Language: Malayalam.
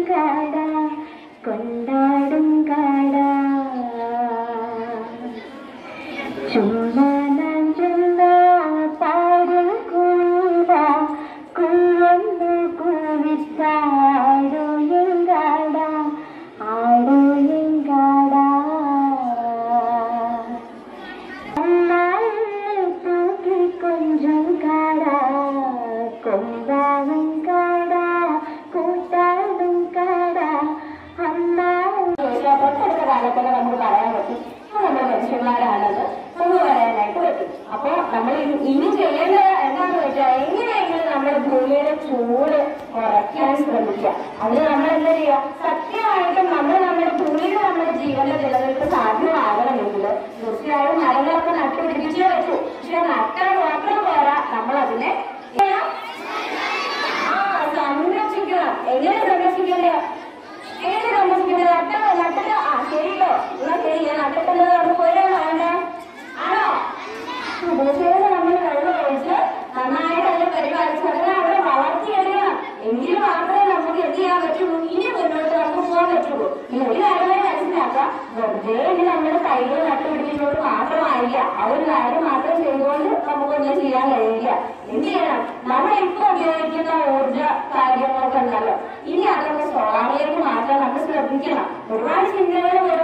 കാട കൊണ്ടാടും കാട ചുമ്മാ നഞ്ചുന്ന പാടും കൂട കുഴന്ന് കൂവിച്ചാടും കാട ആടും കാട തൂക്കി കൊഞ്ചും കാട കൊണ്ടാടും കാട കൂട്ടാടും കാട അമ്മ തൊട്ടടുത്ത കാലത്തൊക്കെ നമുക്ക് പറയാൻ പറ്റും "ആ, നമ്മൾ മനുഷ്യന്മാരാണെന്ന് നമുക്ക് പറയാനായിട്ട് പറ്റും അപ്പൊ നമ്മൾ ഇനി- ഇനി ചെയ്യേണ്ടത് എന്താണെന്ന് വെച്ചാൽ എങ്ങനെയെങ്കിലും നമ്മുടെ ഭൂമിയുടെ ചൂട് കുറയ്ക്കാൻ ശ്രമിക്കുക അതിന് നമ്മൾ എന്താ ചെയ്യുക സത്യമായിട്ടും നമ്മൾ നമ്മുടെ ഭൂമിയിൽ നമ്മുടെ ജീവന്റെ നിലനിൽപ്പ് സാധ്യമാകണമെങ്കിൽ തീർച്ചയായും മരങ്ങളൊക്കെ നട്ടുപിടിപ്പിച്ചേ പറ്റൂ പക്ഷെ നട്ടാൽ മാത്രം പോരാ നമ്മൾ അതിനെ ആ സംരക്ഷിക്കണം എങ്ങനെ സംരക്ഷിക്കേണ്ടത് എങ്ങനെ സംരക്ഷിക്കേണ്ടത് നട്ടോ നട്ടിട്ട് ആ ശരിയോ എന്നാ ശരി ഞാൻ നട്ടിട്ടുള്ളത് അവിടെ പോയാൽ വേണ്ട ആണോ തീർച്ചയായും നമ്മൾ വെള്ളം ഒഴിച്ച് നന്നായിട്ട് അതിനെ പരിപാലിച്ച് അതിനെ അവിടെ വളർത്തിയെടുക്കണം എങ്കിൽ മാത്രമേ നമുക്ക് എന്ത് ചെയ്യാൻ പറ്റുള്ളൂ ഇനി മുന്നോട്ട് നമുക്ക് പോകാൻ പറ്റുള്ളൂ ഇനി ഒരു കാര്യമായി മനസ്സിലാക്കാം വെറുതെ ഇനി നമ്മുടെ കൈകൾ നട്ടുപിടിക്കുന്നത് മാത്രമായില്ല ആ ഒരു കാര്യം മാത്രം ചെയ്തുകൊണ്ട് നമുക്കൊന്നും ചെയ്യാൻ കഴിയില്ല എന്ത് ചെയ്യണം നമ്മൾ ഇപ്പൊ ഉപയോഗിക്കുന്ന ഊർജ കാര്യങ്ങളൊക്കെ ഉണ്ടല്ലോ ഇനി അതൊക്കെ സോളാറിലേക്ക് മാറ്റാൻ നമ്മൾ ശ്രദ്ധിക്കണം ഒരുപാട് ചിന്തകളും